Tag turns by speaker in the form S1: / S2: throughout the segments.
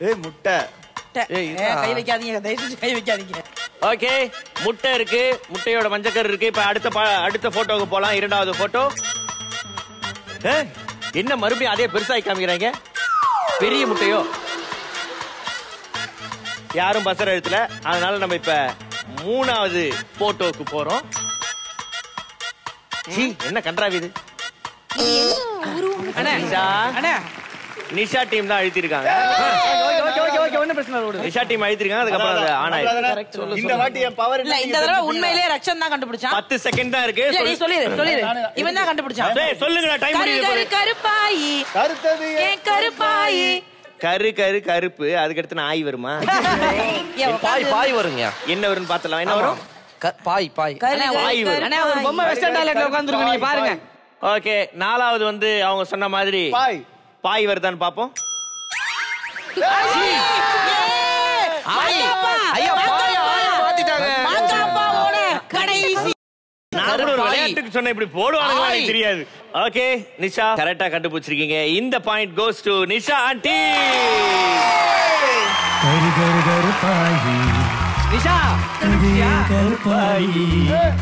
S1: ஏய் முட்டை
S2: ஏய்,
S3: ஏ, கை வைக்காதீங்க தயவு செஞ்சு கை வைக்காதீங்க
S4: ஓகே முட்டை இருக்கு முட்டையோட மஞ்சக்கரு இருக்கு இப்ப அடுத்த பா- அடுத்த போட்டோக்கு போலாம் இரண்டாவது போட்டோ என்ன மறுபடியும் அதே பெருசாகி காமிக்கிறாங்க பெரிய முட்டையோ யாரும் பசர் எழுத்துல அதனால நம்ம இப்ப மூணாவது போட்டோக்கு போறோம் சீ, என்ன கன்றாவி இது
S3: அண்ணா
S4: நிஷா
S3: அண்ணா
S4: நிஷா டீம் தான் அழுத்திருக்காங்க
S2: ஓகே ஓகே ஓகே ஒன்றும் பிரச்சனை இல்லை விடு.
S4: நிஷா டீம் அழுத்திருக்காங்க அதுக்கப்புறம் அது ஆன் ஆயிருக்கு
S1: இந்த வாட்டி என் பவர்
S3: இல்ல இந்த தடவை உண்மையிலேயே ரக்ஷன் தான் கண்டுபிடிச்சான்
S4: பத்து செகண்ட் தான் இருக்கு
S3: இல்ல நீ சொல்லிடு சொல்லிடு இவன் தான் கண்டுபிடிச்சான்
S4: டேய், சொல்லுங்கடா டைம்
S3: கரு
S4: முடியுது
S3: கரு
S4: பாரு.
S3: கருப்பாயி
S1: கருத்தது
S3: ஏன் கருப்பாயி
S4: கரு கரு கருப்பு அதுக்கடுத்து நான் ஆய் வருமா
S3: ஏன்
S2: பாய் பாய் வருங்க
S4: என்ன வரும்னு பார்த்தலாம் என்ன வரும்
S2: க- பாய் பாய்
S3: கரு கரு
S4: வாய் வரும்.
S2: அண்ணா ஒரு பொம்மை வெஸ்டர்ன் டாய்லெட்ல உட்காந்துருக்கு நீங்க பாருங்க
S4: ஓகே நாலாவது வந்து அவங்க சொன்ன மாதிரி
S1: பாய்
S4: பாய் வருதான்னு பாப்போம்
S2: ஐயா பாய் ஆய மாத்திட்டாங்க
S3: மாங்காப்பாவோட கடைசி
S4: நான் கூட ஒரு
S2: பாய்.
S4: விளையாட்டுக்கு சொன்ன இப்படி போடுவாங்க
S2: பாய்.
S4: எனக்கு தெரியாது ஓகே நிஷா கரெக்டா கண்டுபிடிச்சிருக்கீங்க இந்த point goes to Nisha aunty
S5: கரு கரு கருப்பாயி
S2: நிஷா
S5: கருப்பாயி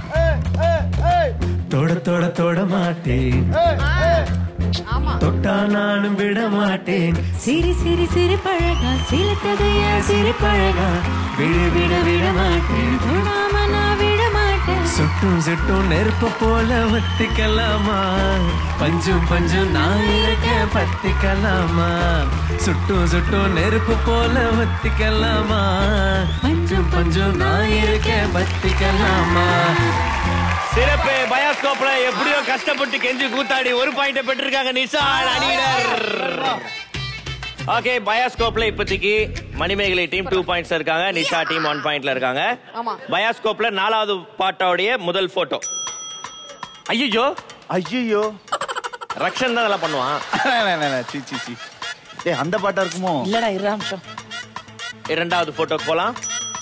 S5: தொட தொட தொட மாட்டேன் தொட்டா நானும் விட மாட்டேன்
S6: சிரி சிரி சிறு பழகா சிலத்ததையா சிறு பழகா
S5: விடு விட விட மாட்டேன்
S6: தொடாம நான் விட மாட்டேன்
S5: சுட்டும் சுட்டும் நெருப்பு போல வத்திக்கலாமா பஞ்சும் பஞ்சும் நான் இருக்க பத்திக்கலாமா சுட்டும் சுட்டும் நெருப்பு போல வத்திக்கலாமா பஞ்சும் பஞ்சும் நான் இருக்க பத்திக்கலாமா
S4: சிறப்பு பயோஸ்கோப்ல எப்படியோ கஷ்டப்பட்டு கெஞ்சி கூத்தாடி ஒரு பாயிண்ட் பெற்றிருக்காங்க நிஷா அணியினர் ஓகே பயோஸ்கோப்ல இப்போதைக்கு மணிமேகலை டீம் டூ பாயிண்ட்ஸ் இருக்காங்க நிஷா டீம் ஒன் பாயிண்ட்ல இருக்காங்க
S7: ஆமா.
S4: பயோஸ்கோப்ல நாலாவது பாட்டோடைய முதல் போட்டோ ஐயோ
S1: ஐயோ
S4: ரக்ஷன் தான் அதெல்லாம் பண்ணுவான்
S1: சி சி சி ஏய் அந்த பாட்டா இருக்குமோ
S3: இல்லடா இரு நிமிஷம்
S4: இரண்டாவது போட்டோக்கு போலாம்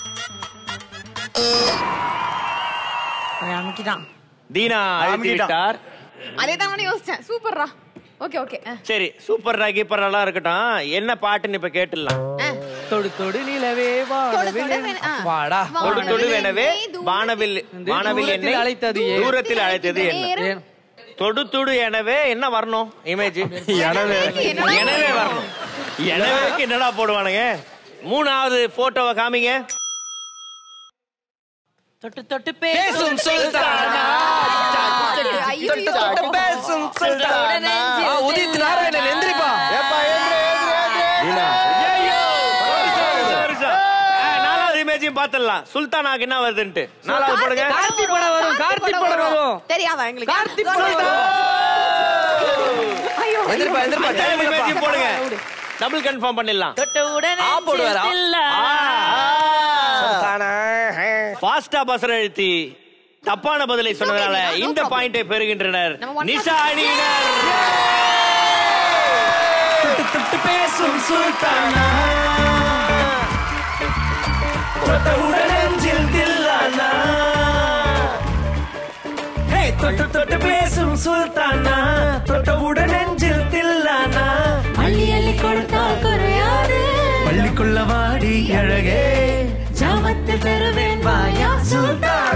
S3: அவன் அமுக்கிட்டான்
S4: தீனா அழுத்தி
S1: அமுக்கிட்டான்.
S4: விட்டார்
S7: அதே தான் நானும் யோசிச்சேன் சூப்பர்ரா ஓகே ஓகே
S4: சரி சூப்பர் கீப்பர் எல்லாம் இருக்கட்டும் என்ன பாட்டுன்னு இப்ப கேட்டுடலாம்
S2: தொடு தொடு நிலவே
S7: தொடு தொடு
S2: வாழவில்லை.
S7: வேண- ஆ.
S2: வாடா
S7: வா.
S4: தொடு தொடு
S7: வானவில்
S4: எனவே
S7: என்னை
S4: வானவில் வானவில்
S2: தூரத்தில்
S4: என்னை
S2: அழைத்தது ஏன்?
S4: தூரத்தில் அழைத்தது என்ன
S7: நேரம்.
S4: தொடு தொடு எனவே என்ன வரணும் இமேஜ்
S1: எனவே
S7: என்னடா
S4: எனவே வரணும் எனவேக்கு என்னடா போடுவானுங்க மூணாவது போட்டோவை காமிங்க
S3: தொட்டு தொட்டு பேசும்
S2: பேசும் சுல்தானா
S7: ஐயோ, ஐயோ.
S2: பேசும் சுல்தானா ஆ, உதித் நாராயணன் எந்திரிப்பா
S1: ஏப்பா ஏந்திரு ஏந்திரு ஏந்திரு
S4: ஒரு நிமிஷம். ஆ, நாலாவது இமேஜையும் பார்த்துடலாம் சுல்தானாக்கு என்ன வருதுன்ட்டு நாலாவது போடுங்க
S2: கார்த்தி படம் வரும் கார்த்தி படம் வரும்
S7: தெரியாதா எங்களுக்கு
S2: கார்த்தி படம்
S7: ஐயோ
S2: எந்திரிப்பா எந்திரிப்பா டைம்
S4: அஞ்சாவது
S2: இல்லப்பா
S4: இமேஜையும் போடுங்க டபுள் கன்ஃபார்ம் பண்ணிடலாம்
S3: தொட்டு உடனே
S2: ஆ போடுவாரா? சுல்தானா
S4: ஃபாஸ்டா பசர எழுத்தி தப்பான பதிலை சொன்னதால
S7: okay, no
S4: இந்த
S7: problem.
S4: பாயிண்டை பெறுகின்றனர்
S7: நம்ம one
S4: நிஷா அணியினர்
S5: தொட்டு தொட்டு பேசும் சுல்தானா தொட்டவுடன் நெஞ்சில் தில்லானா ஹே தொட்டு தொட்டு பேசும் சுல்தானா தொட்டவுடன் நெஞ்சில் தில்லானா
S6: அள்ளி அள்ளி கொடுத்தால் குறையாது
S5: பள்ளிக்குள்ள வாடி அழகே
S6: ஜாமத்தில் தருவேன் வாயா சுல்தான்